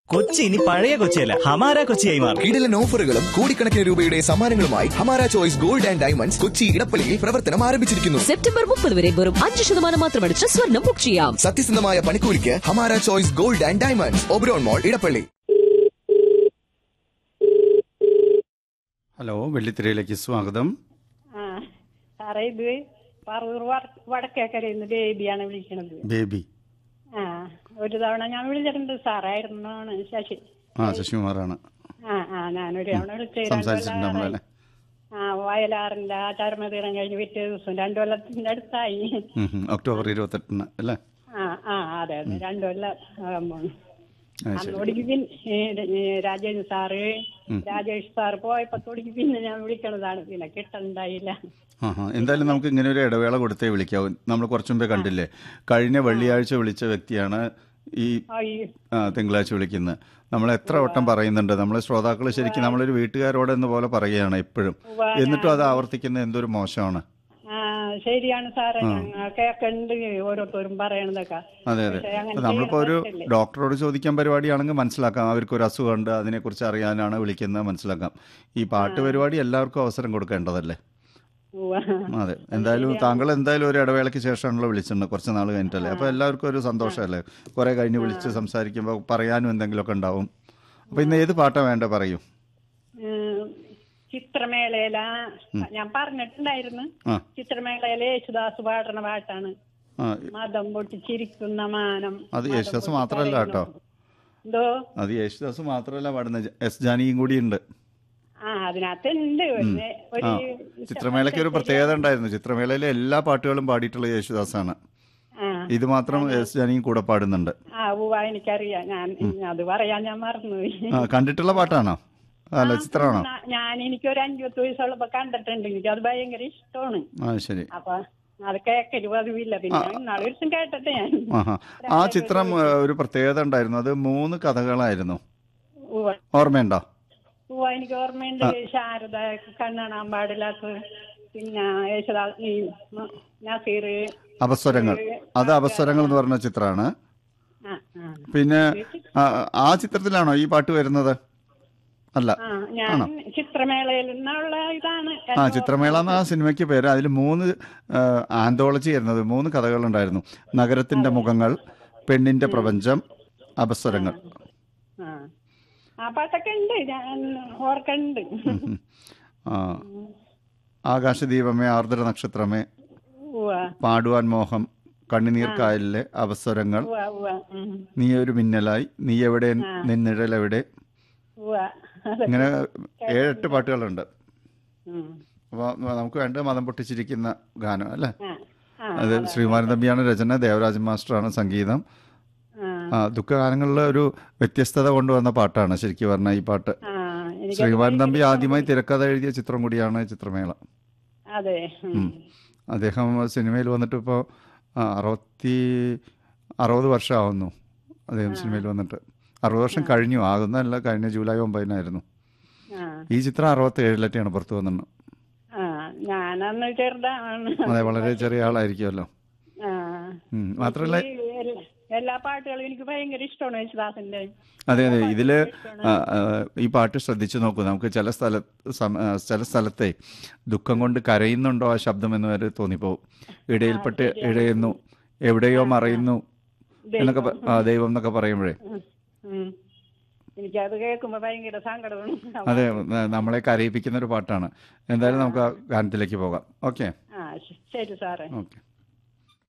കൊച്ചി ഇനി പഴയ കൊച്ചിയല്ല ഹമാര കൊച്ചിയായി മാറും കിടിലൻ ഓഫറുകളും കോടിക്കണക്കിന് രൂപയുടെ സമ്മാനങ്ങളുമായി Hamara choice gold and diamonds Kochi ഇടപ്പള്ളിയിൽ പ്രവർത്തനം ആരംഭിച്ചിരിക്കുന്നു സെപ്റ്റംബർ മുപ്പത് വരെ വെറും അഞ്ച് ശതമാനം മാത്രമടിച്ച് സ്വർണം ബുക്ക് ചെയ്യാം സത്യസന്ധമായ പണിക്കൂലിക്ക് Hamara choice gold and diamonds Oberon mall Edappally hello വെള്ളിത്തിരയിലേക്ക് സ്വാഗതം ആ സാറേ ഇത് പറവൂർ വട- വടക്കേക്കരയിൽ നിന്ന് ബേബിയാണ് വിളിക്കണത് ബേബി ആ ഒരു തവണ ഞാൻ വിളിച്ചിട്ടുണ്ട് സാറായിരുന്നു ശശി ആ ശശികുമാറാണ് ആ ആ ഞാനൊരു തവണ വിളിച്ചു സംസാരിച്ചിട്ടുണ്ട് നമ്മളല്ലേ ആ വയലാറിന്റെ ആ ചർമ്മതീരം കഴിഞ്ഞ് പിറ്റേ ദിവസം രണ്ടു കൊല്ലത്തിന്റെ അടുത്തായി ഉം, ഉം. ഒക്ടോബർ ഇരുപത്തെട്ടിന് അല്ലേ ആ ആ അതെ അതെ രണ്ടു കൊല്ലം ആകുമ്പോൾ ആ, ശരി അന്നോടിക്ക് പിന്നെ രാജേന്ദ്ര സാറ് രാജേഷ് സാറ് പോയപ്പോ തൊടിക്ക് പിന്നെ ഞാൻ വിളിക്കണതാണ് പിന്നെ കിട്ടണ്ടായില്ല ആ ഹാ എന്തായാലും നമുക്ക് ഇങ്ങനെ ഒരു ഇടവേള കൊടുത്തേ വിളിക്കാവൂ നമ്മൾ കുറച്ചു മുമ്പേ കണ്ടില്ലേ കഴിഞ്ഞ വെള്ളിയാഴ്ച വിളിച്ച വ്യക്തിയാണ് ഈ അയ്യോ ആ, തിങ്കളാഴ്ച വിളിക്കുന്നത് നമ്മൾ എത്ര വട്ടം പറയുന്നുണ്ട് നമ്മളെ ശ്രോതാക്കൾ ശരിക്കും നമ്മളൊരു വീട്ടുകാരോട് എന്ന പോലെ പറയുകയാണ് എപ്പോഴും എന്നിട്ടും അത് ആവർത്തിക്കുന്നത് എന്തൊരു മോശമാണ് ആ ശരിയാണ് സാറേ ഞങ്ങൾ കേക്കണ്ട് ഓരോരുത്തരും പറയണതൊക്കെ അതെ അതെ പക്ഷേ അങ്ങനെ അപ്പൊ നമ്മളിപ്പോ ഒരു ചെയ്യണ ഡോക്ടറോട് ചോദിക്കാൻ പരിപാടിയാണെങ്കിൽ മനസ്സിലാക്കാം അവർക്ക് ഒരു അസുഖമുണ്ട് അതിനെക്കുറിച്ച് അറിയാനാണ് വിളിക്കുന്നത് മനസ്സിലാക്കാം ഈ പാട്ട് പരിപാടി എല്ലാവർക്കും അവസരം കൊടുക്കേണ്ടതല്ലേ ഉവ്വ. അതെ എന്തായാലും താങ്കൾ എന്തായാലും ഒരു ഇടവേളയ്ക്ക് ശേഷമാണല്ലോ വിളിച്ചിട്ടുണ്ട് കുറച്ച് നാൾ കഴിഞ്ഞിട്ടല്ലേ അപ്പോൾ എല്ലാവർക്കും ഒരു സന്തോഷമല്ലേ കുറെ കഴിഞ്ഞ് വിളിച്ച് സംസാരിക്കുമ്പോൾ പറയാനും എന്തെങ്കിലുമൊക്കെ ഉണ്ടാവും അപ്പോൾ ഇന്ന് ഏത് പാട്ടാണ് വേണ്ടത് പറയൂ ഉം, ചിത്രമേളയില ഞാൻ പറഞ്ഞിട്ടുണ്ടായിരുന്നു ആ ചിത്രമേളയിലെ യേശുദാസ് പാടുന്ന പാട്ടാണ് ആ മതം പൊട്ടി ചിരിക്കുന്ന മാനം അത് യേശുദാസ് മാത്രമല്ല കേട്ടോ എന്തോ അത് യേശുദാസ് മാത്രമല്ല പാടുന്നത് എസ് ജാനിയും കൂടി ഉണ്ട് ആ അതിനകത്തുണ്ട് പിന്നെ ഒരു ആ ചിത്രമേളയ്ക്ക് ഒരു പ്രത്യേകത ഉണ്ടായിരുന്നു ചിത്രമേളയിലെ എല്ലാ പാട്ടുകളും പാടിയിട്ടുള്ള യേശുദാസാണ് ആ ഇത് മാത്രം എസ് ജാനിയും കൂടെ പാടുന്നുണ്ട് ആ ഉവ്വ എനിക്കറിയാം ഞാൻ അത് പറയാൻ ഞാൻ മറന്നുപോയി ആ കണ്ടിട്ടുള്ള പാട്ടാണോ അല്ല ചിത്രമാണോ ഞാ- ഞാൻ എനിക്കൊരു അഞ്ചുപത്ത് വയസ്സുള്ളപ്പോ കണ്ടിട്ടുണ്ട് എനിക്ക് അത് ഭയങ്കര ഇഷ്ടമാണ് ആ ശരി അപ്പൊ അത് കേക്കല് പതിവില്ല പിന്നെ ഇന്നാളെ ഒരു ദിവസം കേട്ടിട്ട് ഞാൻ ആഹാ ആ ചിത്രം ഏ, ഒരു പ്രത്യേകത ഉണ്ടായിരുന്നു അത് മൂന്ന് കഥകളായിരുന്നു ഉവ്വ ഓർമ്മയുണ്ടോ ഉവ്വ എനിക്ക് ഓർമ്മയുണ്ട് ശാരദ കണ്ണാണാൻ പാടില്ലാത്ത പിന്നെ യേശുദാ ഈ മ- നസീർ അപസ്വരങ്ങൾ അത് അപസ്വരങ്ങൾ എന്ന് പറഞ്ഞ ചിത്രമാണ് ആ ആ പിന്നെ ആ, ആ ചിത്രത്തിലാണോ ഈ പാട്ട് വരുന്നത് അല്ല ആ ഞാൻ ചിത്രമേളയിൽ നിന്നുള്ള ഇതാണ് ആ ചിത്രമേള എന്ന ആ സിനിമയ്ക്ക് പേര് അതിൽ മൂന്ന് ആന്തോളജി ആയിരുന്നത് മൂന്ന് കഥകളുണ്ടായിരുന്നു നഗരത്തിന്റെ മുഖങ്ങൾ പെണ്ണിന്റെ പ്രപഞ്ചം അപസ്വരങ്ങൾ ആ ആ പാട്ടൊക്കെ ഉണ്ട് ഞാൻ ഓർക്കുന്നുണ്ട് ഉം. ആ ആകാശദീപമേ ആർദ്ര നക്ഷത്രമേ ഉവ്വ പാടുവാൻ മോഹം കണ്ണുനീർ കായലിലെ അവസരങ്ങൾ ഉവ്വ ഉവ്വ ഉം. നീ ഒരു മിന്നലായി നീ എവിടെ നിന്നിഴലെവിടെ ഉവ്വ അതെ ഇങ്ങനെ ഏഴെട്ട് പാട്ടുകളുണ്ട് ഉം. അപ്പോൾ നമുക്ക് വേണ്ടത് മതം പൊട്ടിച്ചിരിക്കുന്ന ഗാനം അല്ലേ ആ ആ അത് ശ്രീകുമാരൻ തമ്പിയാണ് രചന ദേവരാജൻ മാസ്റ്ററാണ് സംഗീതം ആ ആ ദുഃഖഗാനങ്ങളിൽ ഒരു വ്യത്യസ്തത കൊണ്ടുവന്ന പാട്ടാണ് ശരിക്കും പറഞ്ഞാൽ ഈ പാട്ട് ആ എനിക്ക് ശ്രീകുമാരൻ തമ്പി ആദ്യമായി തിരക്കഥ എഴുതിയ ചിത്രം കൂടിയാണ് ചിത്രമേള അതെ ഉം. അദ്ദേഹം സിനിമയിൽ വന്നിട്ട് ഇപ്പോൾ അറുപത്തി അറുപത് വർഷമാവുന്നു അദ്ദേഹം സിനിമയിൽ വന്നിട്ട് അറുപത് വർഷം കഴിഞ്ഞു ആകുന്നതല്ല കഴിഞ്ഞ ജൂലൈ ഒമ്പതിനായിരുന്നു ആ ഈ ചിത്രം അറുപത്തി ഏഴിലൊക്കെയാണ് പുറത്തു വന്നത് ആ ഞാനന്ന് ചെറുതാണ് അതെ വളരെ ചെറിയ ആളായിരിക്കുമല്ലോ ആ ഉം. മാത്രമല്ല ഈ എല്ലാ- എല്ലാ പാട്ടുകളും എനിക്ക് ഭയങ്കര ഇഷ്ടമാണ് യേശുദാസിന്റെ അതെ അതെ ഇതില് ആ, ആ, ഈ പാട്ട് ശ്രദ്ധിച്ചു നോക്കൂ നമുക്ക് ചില സ്ഥല സം- ആ, ചില സ്ഥലത്തെ ദുഃഖം കൊണ്ട് കരയുന്നുണ്ടോ ആ ശബ്ദം എന്ന് വരെ തോന്നിപ്പോവും ഇടയിൽപ്പെട്ട് ഇഴയുന്നു എവിടെയോ മറയുന്നു എന്നൊക്കെ പ- ആ, ദൈവം എന്നൊക്കെ പറയുമ്പോഴേ ഉം. ഉം. എനിക്കത് കേൾക്കുമ്പോ ഭയങ്കര സങ്കടമാണ് അതെ ന- നമ്മളെ കരയിപ്പിക്കുന്ന ഒരു പാട്ടാണ് എന്തായാലും നമുക്ക് ആ ഗാനത്തിലേക്ക് പോകാം ഓക്കെ ആ ശ- ശരി സാറേ ഓക്കെ